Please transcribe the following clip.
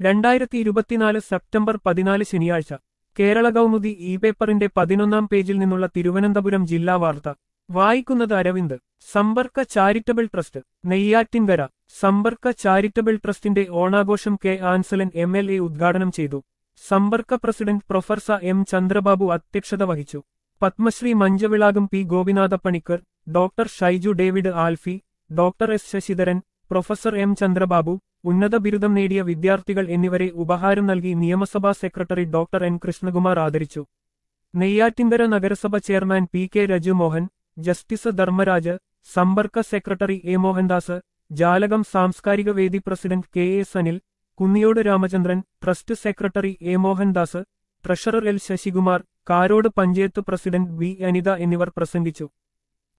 രണ്ടായിരത്തി ഇരുപത്തിനാല് സെപ്റ്റംബർ പതിനാല് ശനിയാഴ്ച കേരള കൗമുദി ഇ പേപ്പറിന്റെ പതിനൊന്നാം പേജിൽ നിന്നുള്ള തിരുവനന്തപുരം ജില്ലാ വാർത്ത വായിക്കുന്നത് അരവിന്ദ് സമ്പർക്ക ചാരിറ്റബിൾ ട്രസ്റ്റ് നെയ്യാറ്റിൻകര സമ്പർക്ക ചാരിറ്റബിൾ ട്രസ്റ്റിന്റെ ഓണാഘോഷം K Anselan M L A ഉദ്ഘാടനം ചെയ്തു Samparka president professor M Chandrababu അധ്യക്ഷത വഹിച്ചു Padmashri Manchavilakam P Gopinatha Panicker doctor Shaiju David Alphy doctor S Sasidharan professor M Chandrababu ഉന്നത ബിരുദം നേടിയ വിദ്യാർത്ഥികൾ എന്നിവരെ ഉപഹാരം നൽകി നിയമസഭാ സെക്രട്ടറി ഡോക്ടർ എൻ കൃഷ്ണകുമാർ ആദരിച്ചു നെയ്യാറ്റിൻകര നഗരസഭ chairman P K Rajumohan justice Dharmaraj Samparka secretary A Mohandas Jalakam സാംസ്കാരിക വേദി president K A Sanil Kunniyodu Ramachandran trust secretary A Mohandas treasurer L Sasikumar Karode panchayat president V Anitha എന്നിവർ പ്രസംഗിച്ചു